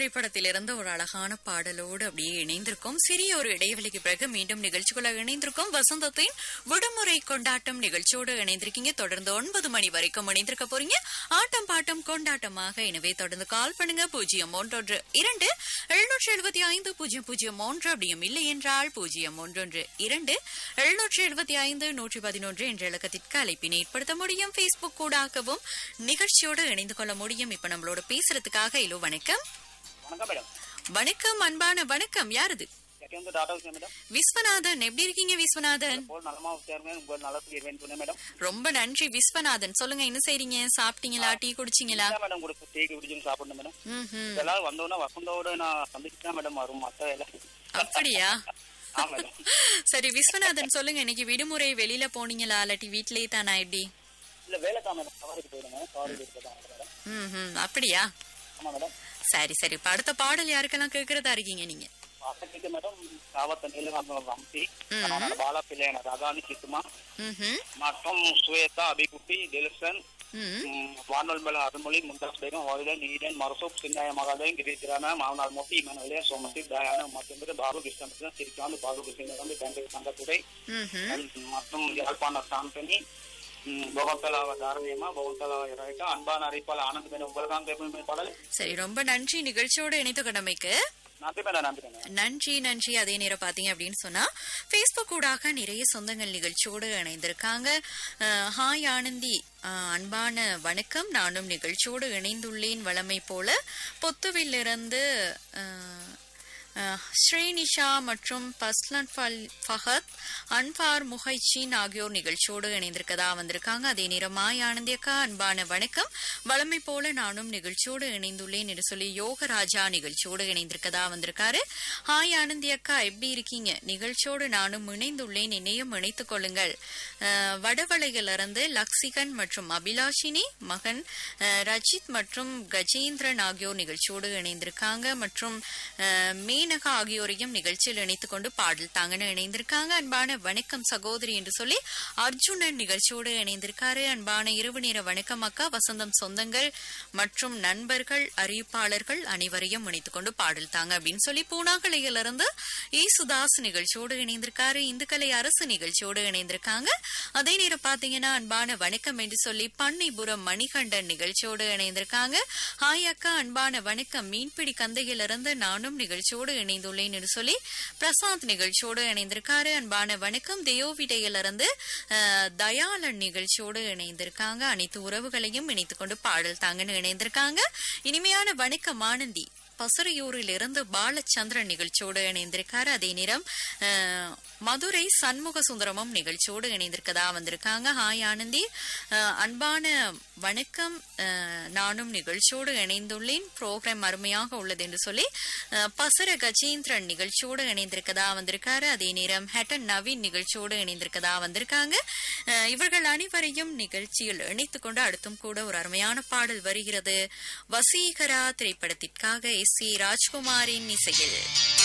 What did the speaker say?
திரைப்படத்திலிருந்து ஒரு அழகான பாடலோடு அப்படியே இணைந்திருக்கும் சிறிய ஒரு இடைவெளிக்கு பிறகு மீண்டும் நிகழ்ச்சிக்குள்ள இணைந்திருக்கும் வசந்தத்தின் விடுமுறை கொண்டாட்டம் நிகழ்ச்சியோடு இணைந்திருக்கீங்க தொடர்ந்து ஒன்பது மணி வரைக்கும் இணைந்திருக்க போறீங்க ஆட்டம் பாட்டம் கொண்டாட்டமாக எனவே தொடர்ந்து கால் பண்ணுங்க பூஜ்ஜியம் ஒன்றொன்று இரண்டு எழுநூற்றி எழுபத்தி ஐந்து பூஜ்ஜியம் பூஜ்ஜியம் ஒன்று அப்படியும் இல்லை என்றால் பூஜ்ஜியம் ஒன்றொன்று இரண்டு எழுநூற்றி எழுபத்தி ஐந்து நூற்றி பதினொன்று என்ற இலக்கத்திற்கு அழைப்பினை ஏற்படுத்த முடியும் பேஸ்புக் கூடாகவும் நிகழ்ச்சியோடு இணைந்து கொள்ள முடியும் இப்ப நம்மளோட பேசுறதுக்காக இலோ வணக்கம் வணக்கம் மேடம் வணக்கம் அன்பான வணக்கம் யாருது எனக்கு வந்து டாடா விஷயம் மேடம் விஸ்வநாதன் எப்படி இருக்கீங்க விஸ்வநாதன் போல் நலமா சேர்ந்தேன் உங்கள் நலத்துக்கு இருவேன் சொன்னேன் மேடம் ரொம்ப நன்றி விஸ்வநாதன் சொல்லுங்க என்ன செய்றீங்க சாப்பிட்டீங்களா டீ குடிச்சீங்களா இதான் மேடம் கொடுத்து டீ குடிச்சுன்னு சாப்பிடணும் மேடம் ம்ஹும். எல்லாரும் வந்தோடனே வசந்தோட நான் சந்திச்சு தான் மேடம் வரும் மற்ற வேலை அப்படியா ஆ மேடம் சரி விஸ்வநாதன் சொல்லுங்க இன்னைக்கு விடுமுறை வெளியில போனீங்களா இல்லாட்டி வீட்லயே தானா எப்படி இல்ல வேலை தான் மேடம் சவாரிக்கு போயிடுங்க சவாரிக்கு இருக்க தான் மேடம் ம்ஹும். அப்படியா ஆமா மேடம் சரி சரி இப்ப அடுத்த பாடல் யாருக்கெல்லாம் கேக்குறதா இருக்கீங்க நீங்க அசக்கிட்டு மேடம் காவத்த நீலகாந்த வம்சி ம். கணவனான பாலா பிள்ளையான ரகானி சித்துமா ம்ஹும். மற்றும் சுவேதா அபிகுட்டி திலசன் ம். வானொல்மல அருள்மொழி முந்தாஸ் பேகம் வாயிலன் நீடன் மரசோப் சின்னாய மகாதேவன் கிரீத்திரான மாமனார் மோட்டி இமனவிலே சோமசி தயான மற்றும் பாபு கிருஷ்ணன் சிரிக்காந்து பாபு கிருஷ்ணன் தந்தை சங்கத்துறை ம்ஹும். மற்றும் யாழ்ப்பாண சாந்தனி பகவந்தலாவ தாரணியமா பகவந்தலாவ இறக்க அன்பான அறிப்பால் ஆனந்த் மேடம் உங்களுக்காக கேட்பேன் பாடல் சரி ரொம்ப நன்றி நிகழ்ச்சியோட இணைத்து கொண்டமைக்கு நன்றி மேடம் நன்றி மேடம் நன்றி நன்றி அதே நேரம் பாத்தீங்க அப்படின்னு சொன்னா பேஸ்புக் ஊடாக நிறைய சொந்தங்கள் நிகழ்ச்சியோடு இணைந்திருக்காங்க அஹ், ஹாய் ஆனந்தி அஹ், அன்பான வணக்கம் நானும் நிகழ்ச்சியோடு இணைந்துள்ளேன் வளமை போல பொத்துவிலிருந்து அஹ், அஹ், ஸ்ரீனிஷா மற்றும் பஸ்லன் ஃபல்- ஃபஹத் அன்பார் முஹைச்சின் ஆகியோர் நிகழ்ச்சியோடு இணைந்திருக்கதா வந்திருக்காங்க அதே நேரம் மாய் ஆனந்தி அக்கா அன்பான வணக்கம் வளமை போல நானும் நிகழ்ச்சியோடு இணைந்துள்ளேன் என்று சொல்லி யோகராஜா நிகழ்ச்சியோடு இணைந்திருக்கதா வந்திருக்காரு ஹாய் ஆனந்தி அக்கா எப்படி இருக்கீங்க நிகழ்ச்சியோடு நானும் இணைந்துள்ளேன் என்னையும் இணைத்துக் கொள்ளுங்கள் அஹ், வடவளையிலிருந்து லக்ஸிகன் மற்றும் அபிலாஷினி மகன் அஹ், ரஜித் மற்றும் கஜேந்திரன் ஆகியோர் நிகழ்ச்சியோடு இணைந்திருக்காங்க மற்றும் அஹ், மேனகா ஆகியோரையும் நிகழ்ச்சியில் இணைத்துக் கொண்டு பாடல் தாங்கன்னு இணைந்திருக்காங்க அன்பான வணக்கம் சகோதரி என்று சொல்லி அர்ஜுனன் நிகழ்ச்சியோடு இணைந்திருக்காரு அன்பான இரவு நேர வணக்கம் அக்கா வசந்தம் சொந்தங்கள் மற்றும் நண்பர்கள் அறிவிப்பாளர்கள் அனைவரையும் இணைத்துக் கொண்டு பாடல் தாங்க அப்படின்னு சொல்லி பூனாகலையிலிருந்து ஈசுதாஸ் நிகழ்ச்சியோடு இணைந்திருக்காரு இந்துக்கலை அரசு நிகழ்ச்சியோடு இணைந்திருக்காங்க அதே நேரம் பாத்தீங்கன்னா அன்பான வணக்கம் என்று சொல்லி பண்ணைபுரம் மணிகண்டன் நிகழ்ச்சியோடு இணைந்திருக்காங்க ஹாய் அக்கா அன்பான வணக்கம் மீன்பிடி கந்தையிலிருந்து நானும் நிகழ்ச்சியோடு இணைந்துள்ளேன் என்று சொல்லி பிரசாந்த் நிகழ்ச்சியோடு இணைந்திருக்காரு அன்பான வணக்கம் தேயோவிடையிலிருந்து அஹ், தயாளன் நிகழ்ச்சியோடு இணைந்திருக்காங்க அனைத்து உறவுகளையும் இணைத்துக் கொண்டு பாடல் தாங்கன்னு இணைந்திருக்காங்க இனிமையான வணக்கம் ஆனந்தி பசுரையூரில் இருந்து பாலச்சந்திரன் நிகழ்ச்சியோடு இணைந்திருக்காரு அதே நேரம் அஹ், மதுரை சண்முக சுந்தரமும் நிகழ்ச்சியோடு இணைந்திருக்கதா வந்திருக்காங்க ஹாய் ஆனந்தி அஹ், அன்பான வணக்கம் அஹ், நானும் நிகழ்ச்சியோடு இணைந்துள்ளேன் ப்ரோக்ராம் அருமையாக உள்ளது என்று சொல்லி அஹ், பசுர கஜேந்திரன் நிகழ்ச்சியோடு இணைந்திருக்கதா வந்திருக்காரு அதே நேரம் ஹெட்டன் நவீன் நிகழ்ச்சியோடு இணைந்திருக்கதா வந்திருக்காங்க அஹ், இவர்கள் அனைவரையும் நிகழ்ச்சியில் இணைத்துக் கொண்டு அடுத்தும் கூட ஒரு அருமையான பாடல் வருகிறது வசீகரா திரைப்படத்திற்காக எஸ் சி ராஜ்குமாரின் இசையில்